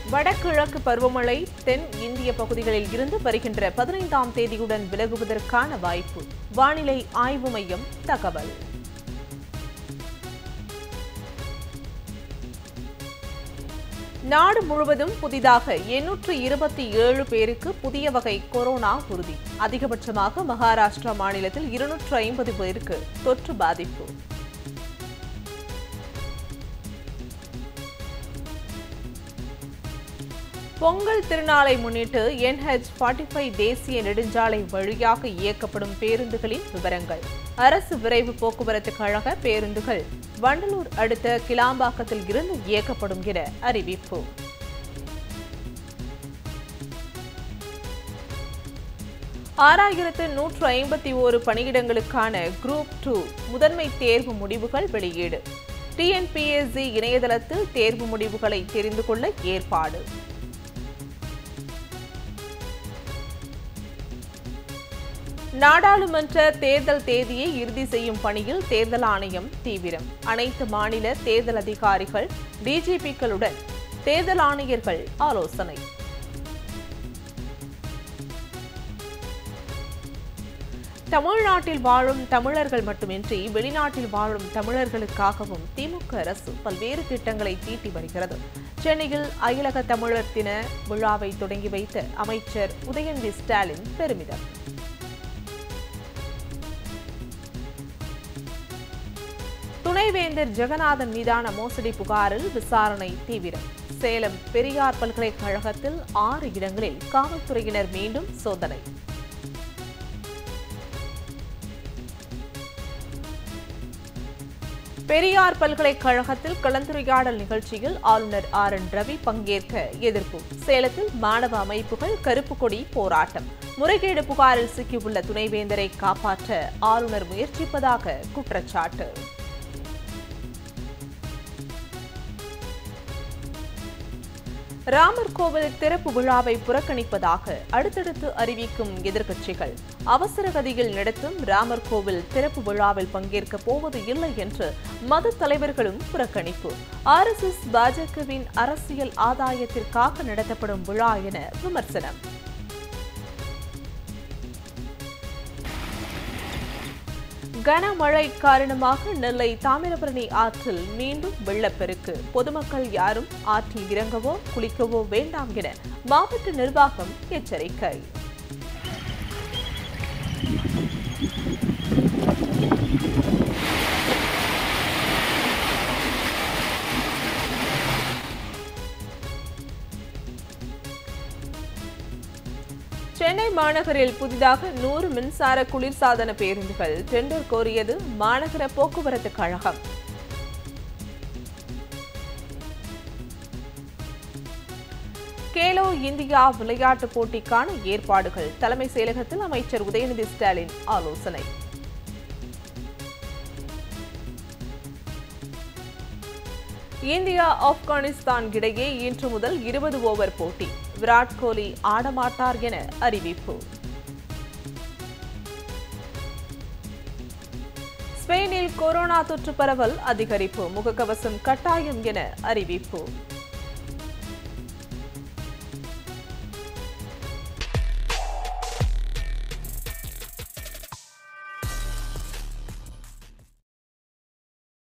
வடகிழக்கு பருவமழை தென் இந்திய பகுதிகளில் இருந்து வருகின்ற பதினைந்தாம் தேதியுடன் விலகுவதற்கான வாய்ப்பு வானிலை ஆய்வு மையம் தகவல் நாடு முழுவதும் புதிதாக எண்ணூற்று இருபத்தி ஏழு பேருக்கு புதிய வகை கொரோனா உறுதி அதிகபட்சமாக மகாராஷ்டிரா மாநிலத்தில் இருநூற்று ஐம்பது பேருக்கு தொற்று பாதிப்பு பொங்கல் திருநாளை முன்னிட்டு என்ஹெச் ஃபார்ட்டி ஃபைவ் தேசிய நெடுஞ்சாலை வழியாக இயக்கப்படும் பேருந்துகளின் விவரங்கள் அரசு விரைவு போக்குவரத்து கழக பேருந்துகள் வண்டலூர் அடுத்த கிளாம்பாக்கத்தில் இருந்து இயக்கப்படும் என அறிவிப்பு ஆறாயிரத்து நூற்று ஐம்பத்தி ஓரு பணியிடங்களுக்கான குரூப் டூ முதன்மை தேர்வு முடிவுகள் வெளியீடு டிஎன்பிஎஸ்சி இணையதளத்தில் தேர்வு முடிவுகளை தெரிந்து கொள்ள ஏற்பாடு நாடாளுமன்ற தேர்தல் தேதியை இறுதி செய்யும் பணியில் தேர்தல் ஆணையம் தீவிரம் அனைத்து மாநில தேர்தல் அதிகாரிகள் டிஜிபிக்களுடன் தேர்தல் ஆணையர்கள் ஆலோசனை தமிழ்நாட்டில் வாழும் தமிழர்கள் மட்டுமின்றி வெளிநாட்டில் வாழும் தமிழர்களுக்காகவும் திமுக அரசு பல்வேறு திட்டங்களை தீட்டி வருகிறது சென்னையில் அகிலக தமிழர் தின விழாவை தொடங்கி வைத்த அமைச்சர் உதயநிதி ஸ்டாலின் பெருமிதம் துணைவேந்தர் ஜெகநாதன் மீதான மோசடி புகாரில் விசாரணை தீவிரம் சேலம் பெரியார் பல்கலைக்கழகத்தில் ஆறு இடங்களில் காவல்துறையினர் மீண்டும் சோதனை பெரியார் பல்கலைக்கழகத்தில் கலந்துரையாடல் நிகழ்ச்சியில் ஆளுநர் ஆர் என் ரவி பங்கேற்க எதிர்ப்பு சேலத்தில் மாணவ அமைப்புகள் கருப்பு கொடி போராட்டம் முறைகேடு புகாரில் சிக்கியுள்ள துணைவேந்தரை காப்பாற்ற ஆளுநர் முயற்சிப்பதாக குற்றச்சாட்டு ராமர் கோவில் திறப்பு விழாவை புறக்கணிப்பதாக அடுத்தடுத்து அறிவிக்கும் எதிர்க்கட்சிகள் அவசர கதியில் நடத்தும் ராமர் கோவில் திறப்பு விழாவில் பங்கேற்க போவது இல்லை என்று மத தலைவர்களும் புறக்கணிப்பு ஆர்எஸ்எஸ் பாஜகவின் அரசியல் ஆதாயத்திற்காக நடத்தப்படும் விழா என விமர்சனம் கனமழை காரணமாக நெல்லை தாமிரபரணி ஆற்றில் மீண்டும் வெள்ளப்பெருக்கு பொதுமக்கள் யாரும் ஆற்றில் இறங்கவோ குளிக்கவோ வேண்டாம் என மாவட்ட நிர்வாகம் எச்சரிக்கை சென்னை மாநகரில் புதிதாக நூறு மின்சார குளிர்சாதன பேருந்துகள் டெண்டர் கோரியது மாநகர போக்குவரத்து கழகம் கேலோ இந்தியா விளையாட்டுப் போட்டிக்கான ஏற்பாடுகள் தலைமை செயலகத்தில் அமைச்சர் உதயநிதி ஸ்டாலின் ஆலோசனை இந்தியா ஆப்கானிஸ்தான் இடையே இன்று முதல் இருபது ஓவர் போட்டி விராட் கோலி ஆடமாட்டார் என அறிவிப்பு ஸ்பெயினில் கொரோனா தொற்று பரவல் அதிகரிப்பு முகக்கவசம் கட்டாயம் என அறிவிப்பு